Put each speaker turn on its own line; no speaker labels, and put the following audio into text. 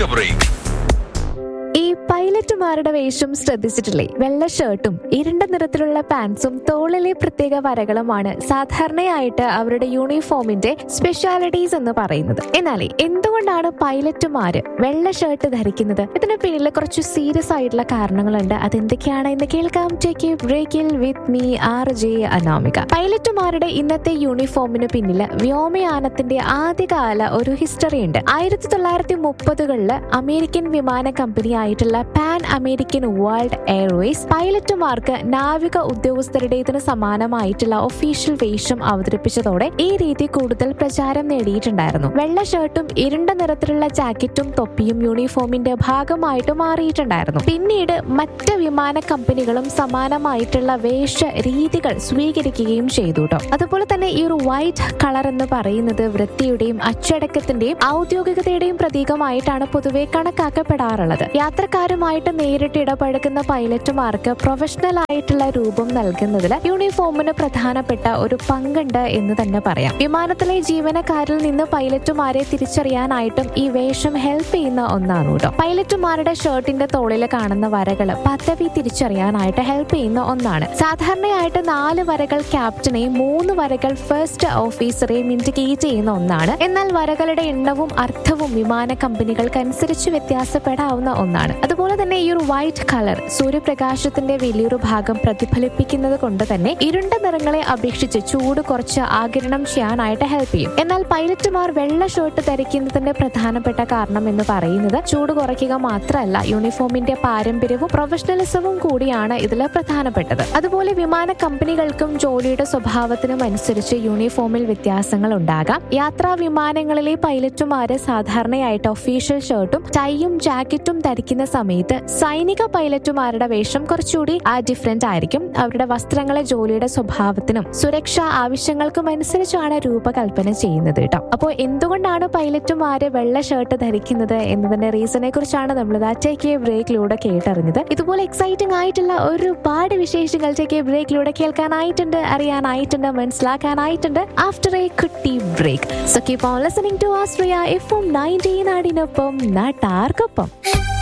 Take a break.
ഈ പൈലറ്റുമാരുടെ വേഷം ശ്രദ്ധിച്ചിട്ടില്ലേ വെള്ള ഷർട്ടും ഇരുണ്ട നിറത്തിലുള്ള പാൻസും തോളിലെ പ്രത്യേക വരകളുമാണ് സാധാരണയായിട്ട് അവരുടെ യൂണിഫോമിന്റെ സ്പെഷ്യാലിറ്റീസ് എന്ന് പറയുന്നത് എന്നാലേ എന്തുകൊണ്ടാണ് പൈലറ്റുമാര് വെള്ള ഷർട്ട് ധരിക്കുന്നത് ഇതിന് പിന്നിൽ കുറച്ച് സീരിയസ് ആയിട്ടുള്ള കാരണങ്ങളുണ്ട് അതെന്തൊക്കെയാണ് എന്ന് കേൾക്കാം ടേക്ക് ബ്രേക്കിൽ with me R J Anamika പൈലറ്റുമാരുടെ ഇന്നത്തെ യൂണിഫോമിന് പിന്നിൽ വ്യോമയാനത്തിന്റെ ആദ്യകാല ഒരു ഹിസ്റ്ററി ഉണ്ട് ആയിരത്തി തൊള്ളായിരത്തി മുപ്പതുകളില് അമേരിക്കൻ വിമാന കമ്പനിയായിട്ടുള്ള പാൻ അമേരിക്കൻ വേൾഡ് എയർവേസ് പൈലറ്റുമാർക്ക് നാവിക ഉദ്യോഗസ്ഥരുടേതിന് സമാനമായിട്ടുള്ള ഒഫീഷ്യൽ വേഷം അവതരിപ്പിച്ചതോടെ ഈ രീതി കൂടുതൽ പ്രചാരം നേടിയിട്ടുണ്ടായിരുന്നു വെള്ള ഷർട്ടും ഇരുണ്ട നിറത്തിലുള്ള ജാക്കറ്റും തൊപ്പിയും യൂണിഫോമിന്റെ ഭാഗമായിട്ട് മാറിയിട്ടുണ്ടായിരുന്നു പിന്നീട് മറ്റ് വിമാന കമ്പനികളും സമാനമായിട്ടുള്ള വേഷ രീതികൾ സ്വീകരിക്കുകയും ചെയ്തു കേട്ടോ അതുപോലെ തന്നെ ഈ ഒരു വൈറ്റ് കളർ എന്ന് പറയുന്നത് വൃത്തിയുടെയും അച്ചടക്കത്തിന്റെയും ഔദ്യോഗികതയുടെയും പ്രതീകമായിട്ടാണ് പൊതുവെ കണക്കാക്കപ്പെടാറുള്ളത് യാത്രക്കാരുമായിട്ട് നേരിട്ട് ഇടപഴകുന്ന പൈലറ്റുമാർക്ക് പ്രൊഫഷണൽ ആയിട്ടുള്ള രൂപം നൽകുന്നതിൽ യൂണിഫോമിന് പ്രധാനപ്പെട്ട ഒരു പങ്കുണ്ട് എന്ന് തന്നെ പറയാം വിമാനത്തിലെ ജീവനക്കാരിൽ നിന്ന് പൈലറ്റുമാരെ തിരിച്ചറിയാനായിട്ടും ഈ വേഷം ഹെൽപ്പ് ചെയ്യുന്ന ഒന്നാണ് കേട്ടോ പൈലറ്റുമാരുടെ ഷർട്ടിന്റെ തോളിൽ കാണുന്ന വരകൾ പദവി തിരിച്ചറിയാനായിട്ട് ഹെൽപ്പ് ചെയ്യുന്ന ഒന്നാണ് സാധാരണയായിട്ട് നാല് വരകൾ ക്യാപ്റ്റനെയും മൂന്ന് വരകൾ ഫസ്റ്റ് ഓഫീസറെയും ഇൻഡിക്കേറ്റ് ചെയ്യുന്ന ഒന്നാണ് എന്നാൽ വരകളുടെ എണ്ണവും അർത്ഥവും വിമാന കമ്പനികൾക്കനുസരിച്ച് വ്യത്യാസപ്പെടാവുന്ന ഒന്നാണ് അതുപോലെ തന്നെ ഈ ഒരു വൈറ്റ് കളർ സൂര്യപ്രകാശത്തിന്റെ വലിയൊരു ഭാഗം പ്രതിഫലിപ്പിക്കുന്നത് കൊണ്ട് തന്നെ ഇരുണ്ട നിറങ്ങളെ അപേക്ഷിച്ച് ചൂട് കുറച്ച് ആകിരണം ചെയ്യാനായിട്ട് ഹെൽപ്പ് ചെയ്യും എന്നാൽ പൈലറ്റുമാർ വെള്ള ഷർട്ട് ധരിക്കുന്നതിന്റെ പ്രധാനപ്പെട്ട കാരണം എന്ന് പറയുന്നത് ചൂട് കുറയ്ക്കുക മാത്രമല്ല യൂണിഫോമിന്റെ പാരമ്പര്യവും പ്രൊഫഷണലിസവും കൂടിയാണ് ഇതിൽ പ്രധാനപ്പെട്ടത് അതുപോലെ വിമാന കമ്പനികൾക്കും ജോലിയുടെ സ്വഭാവത്തിനും അനുസരിച്ച് യൂണിഫോമിൽ വ്യത്യാസങ്ങൾ ഉണ്ടാകാം യാത്രാ വിമാനങ്ങളിലെ പൈലറ്റുമാര് സാധാരണയായിട്ട് ഒഫീഷ്യൽ ഷർട്ടും ടൈയും ജാക്കറ്റും ധരിക്കുന്ന സമയത്ത് സൈനിക പൈലറ്റുമാരുടെ വേഷം കുറച്ചുകൂടി ആ ഡിഫറെന്റ് ആയിരിക്കും അവരുടെ വസ്ത്രങ്ങളെ ജോലിയുടെ സ്വഭാവത്തിനും സുരക്ഷാ ആവശ്യങ്ങൾക്കും അനുസരിച്ചാണ് രൂപകൽപ്പന ചെയ്യുന്നത് കേട്ടോ അപ്പോൾ എന്തുകൊണ്ടാണ് പൈലറ്റുമാര് വെള്ള ഷർട്ട് ധരിക്കുന്നത് എന്നതിന്റെ റീസണെ കുറിച്ചാണ് നമ്മൾ ടേക്ക് ബ്രേക്കിലൂടെ കേട്ടറിഞ്ഞത് ഇതുപോലെ എക്സൈറ്റിംഗ് ആയിട്ടുള്ള ഒരുപാട് വിശേഷങ്ങൾ ടേക്ക് ബ്രേക്കിലൂടെ കേൾക്കാനായിട്ടുണ്ട് അറിയാനായിട്ടുണ്ട് മനസ്സിലാക്കാനായിട്ടുണ്ട് ആഫ്റ്റർ എ കുട്ടി break so keep on listening to Austria F M nineteen നാടിനൊപ്പം നാട്ടാർക്കൊപ്പം